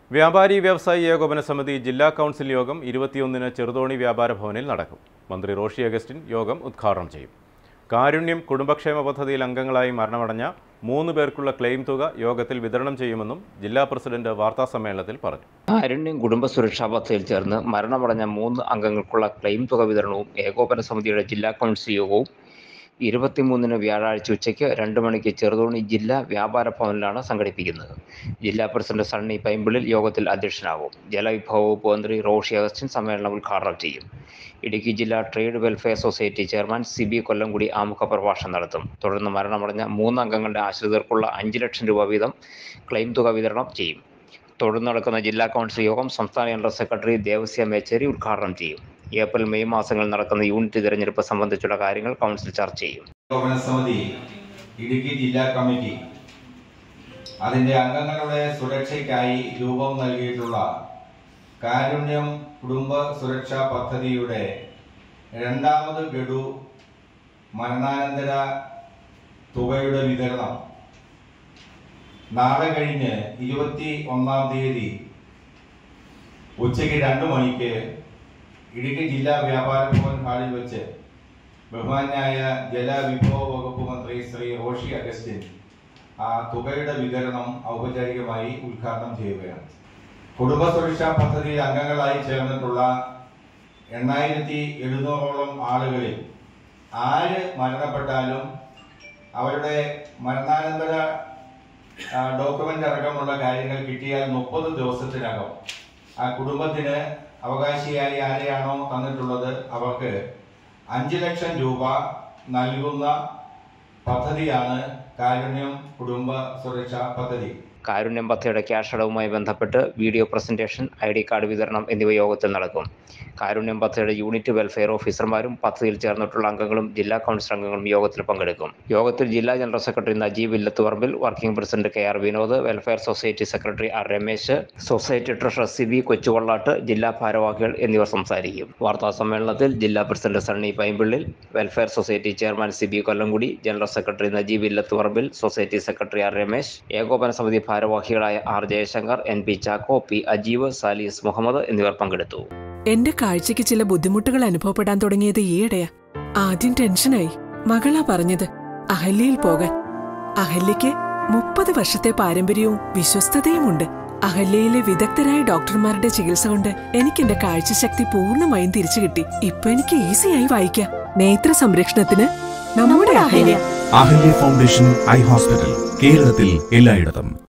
വ്യാപാരി വ്യവസായി ഏകോപന സമിതി ജില്ലാ കൗൺസിൽ യോഗം ഇരുപത്തിയൊന്നിന് ചെറുതോണി വ്യാപാര ഭവനിൽ നടക്കും മന്ത്രി റോഷി അഗസ്റ്റിൻ യോഗം ഉദ്ഘാടനം ചെയ്യും കാരുണ്യം കുടുംബക്ഷേമ പദ്ധതിയിൽ അംഗങ്ങളായി മരണമടഞ്ഞ മൂന്ന് പേർക്കുള്ള ക്ലെയിം തുക യോഗത്തിൽ വിതരണം ചെയ്യുമെന്നും ജില്ലാ പ്രസിഡന്റ് വാർത്താസമ്മേളനത്തിൽ പറഞ്ഞു കാരുണ്യം കുടുംബ സുരക്ഷാ പദ്ധതിയിൽ ചേർന്ന് മരണമടഞ്ഞ മൂന്ന് അംഗങ്ങൾക്കുള്ള ക്ലെയിം തുക വിതരണവും ഏകോപന സമിതിയുടെ ജില്ലാ കൗൺസിൽ യോഗവും ഇരുപത്തിമൂന്നിന് വ്യാഴാഴ്ച ഉച്ചയ്ക്ക് രണ്ട് മണിക്ക് ചെറുതോണി ജില്ലാ വ്യാപാര ഭവനിലാണ് സംഘടിപ്പിക്കുന്നത് ജില്ലാ പ്രസിഡന്റ് സണ്ണി പൈമ്പിളിൽ യോഗത്തിൽ അധ്യക്ഷനാകും ജലവിഭവ വകുപ്പ് മന്ത്രി റോഷി അഗസ്റ്റിൻ സമ്മേളനം ഉദ്ഘാടനം ചെയ്യും ഇടുക്കി ജില്ലാ trade welfare society chairman C B Kollamkudi ആമുഖ പ്രഭാഷണം നടത്തും തുടർന്ന് മരണമടഞ്ഞ മൂന്ന് അംഗങ്ങളുടെ ആശ്രിതർക്കുള്ള അഞ്ച് ലക്ഷം രൂപ വീതം ക്ലെയിം തുക വിതരണം ചെയ്യും തുടർന്ന് നടക്കുന്ന ജില്ലാ കൗൺസിൽ യോഗം സംസ്ഥാന ജനറൽ സെക്രട്ടറി ദേവസ്യ മേച്ചേരി ഉദ്ഘാടനം ചെയ്യും ഏപ്രിൽ മെയ് മാസങ്ങളിൽ നടക്കുന്ന യൂണിറ്റ് തിരഞ്ഞെടുപ്പ് സംബന്ധിച്ചുള്ള കാര്യങ്ങൾ കൗൺസിൽ ചർച്ച ചെയ്യും ഏകോപന സമിതി ഇടുക്കി ജില്ലാ കമ്മിറ്റി അതിന്റെ അംഗങ്ങളുടെ സുരക്ഷയ്ക്കായി രൂപം നൽകിയിട്ടുള്ള കാരുണ്യം കുടുംബ സുരക്ഷാ പദ്ധതിയുടെ രണ്ടാമത് ഗഡു മരണാനന്തര തുകയുടെ വിതരണം നാളെ കഴിഞ്ഞ് ഇരുപത്തി ഒന്നാം തീയതി ഉച്ചയ്ക്ക് രണ്ടു മണിക്ക് ഇടുക്കി ജില്ലാ വ്യാപാര ഭവൻ ഹാളിൽ വെച്ച് ബഹുമാന്യായ ജലവിഭവ വകുപ്പ് മന്ത്രി ശ്രീ റോഷി അഗസ്റ്റിൻ ആ തുകയുടെ വിതരണം ഔപചാരികമായി ഉദ്ഘാടനം ചെയ്യുകയാണ് കുടുംബ സുരക്ഷാ പദ്ധതിയിൽ അംഗങ്ങളായി ചേർന്നിട്ടുള്ള എണ്ണായിരത്തി എഴുന്നൂറോളം ആളുകളിൽ ആര് മരണപ്പെട്ടാലും അവരുടെ മരണാനന്തര ആ, ഡോക്യുമെന്റ് അടക്കമുള്ള കാര്യങ്ങൾ കിട്ടിയാൽ മുപ്പത് ദിവസത്തിനകം ആ കുടുംബത്തിന് അവകാശിയായി ആരെയാണോ തന്നിട്ടുള്ളത് അവർക്ക് അഞ്ച് ലക്ഷം രൂപ നൽകുന്ന പദ്ധതിയാണ് കാരുണ്യം കുടുംബ സുരക്ഷാ പദ്ധതി കാരുണ്യം പദ്ധതിയുടെ ക്യാഷ് അടവുമായി ബന്ധപ്പെട്ട് video presentation I D card വിതരണം എന്നിവ യോഗത്തിൽ നടക്കും കാരുണ്യം പദ്ധതിയുടെ യൂണിറ്റ് വെൽഫെയർ ഓഫീസർമാരും പദ്ധതിയിൽ ചേർന്നിട്ടുള്ള അംഗങ്ങളും ജില്ലാ കൗൺസിൽ അംഗങ്ങളും യോഗത്തിൽ പങ്കെടുക്കും യോഗത്തിൽ ജില്ലാ general secretary Najeeb Illathuparambil working president K R Vinod welfare society secretary R Ramesh society treasurer C B Kochuvallattu ജില്ലാ ഭാരവാഹികൾ എന്നിവർ സംസാരിക്കും വാർത്താ സമ്മേളനത്തിൽ ജില്ലാ president Sunny Paimpillil welfare society chairman C B Kollamkudi general secretary Najeeb Illathuparambil society secretary R Ramesh ഏകോപന സമിതി ഭാരവാഹികളായ R Jayashankar N P Chacko P Ajeev Salis Muhammad എന്നിവർ പങ്കെടുത്തു എന്റെ കാഴ്ചയ്ക്ക് ചില ബുദ്ധിമുട്ടുകൾ അനുഭവപ്പെടാൻ തുടങ്ങിയത് ഈയിടെയാ ആദ്യം ടെൻഷനായി മകളാ പറഞ്ഞത് അഹല്യയിൽ പോകാൻ അഹല്യയ്ക്ക് മുപ്പത് വർഷത്തെ പാരമ്പര്യവും വിശ്വസ്തതയുമുണ്ട് അഹല്യയിലെ വിദഗ്ധരായ ഡോക്ടർമാരുടെ ചികിത്സ കൊണ്ട് എനിക്ക് എന്റെ കാഴ്ചശക്തി പൂർണ്ണമായും തിരിച്ചു കിട്ടി ഇപ്പൊ എനിക്ക് ഈസിയായി വായിക്കാം നേത്ര സംരക്ഷണത്തിന് നമ്മുടെ Ahalya Ahalya foundation eye hospital കേരളത്തിൽ എല്ലായിടത്തും